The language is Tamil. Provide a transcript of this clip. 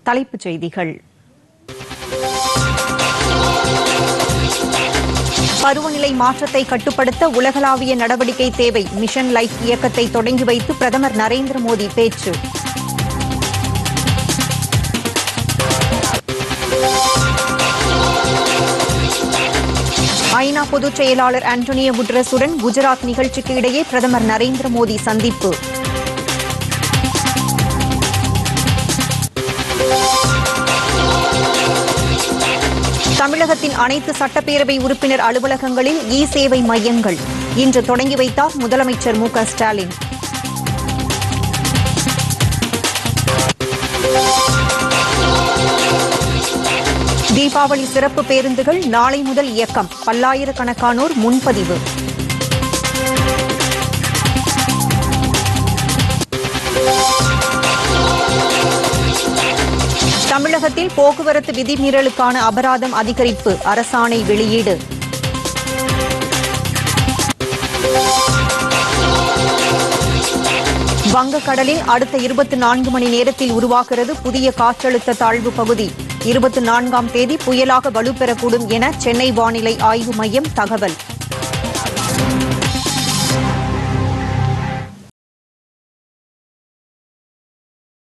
தலைப்புச் செய்திகள் பருவநிலை மாற்றத்தை கட்டுப்படுத்த உலகளாவிய நடவடிக்கை தேவை மிஷன் லைஃப் இயக்கத்தை தொடங்கி வைத்து பிரதமர் நரேந்திர மோடி பேச்சு ஐநா பொதுச் செயலாளர் ஆண்டோனியோ குட்ரஸுடன் குஜராத் நிகழ்ச்சிக்கு இடையே பிரதமர் நரேந்திர மோடி சந்திப்பு தமிழகத்தின் அனைத்து சட்டப்பேரவை உறுப்பினர் அலுவலகங்களில் இ சேவை மையங்கள் இன்று தொடங்கி வைத்தார் முதலமைச்சர் மு க ஸ்டாலின் தீபாவளி சிறப்பு பேருந்துகள் நாளை முதல் இயக்கம் பல்லாயிரக்கணக்கானோர் முன்பதிவு தமிழகத்தில் போக்குவரத்து விதிமீறலுக்கான அபராதம் அதிகரிப்பு அரசாணை வெளியீடு வங்கக்கடலில் அடுத்த இருபத்தி நான்கு மணி நேரத்தில் உருவாகிறது புதிய காற்றழுத்த தாழ்வு பகுதி இருபத்தி நான்காம் தேதி புயலாக வலுப்பெறக்கூடும் என சென்னை வானிலை ஆய்வு மையம் தகவல்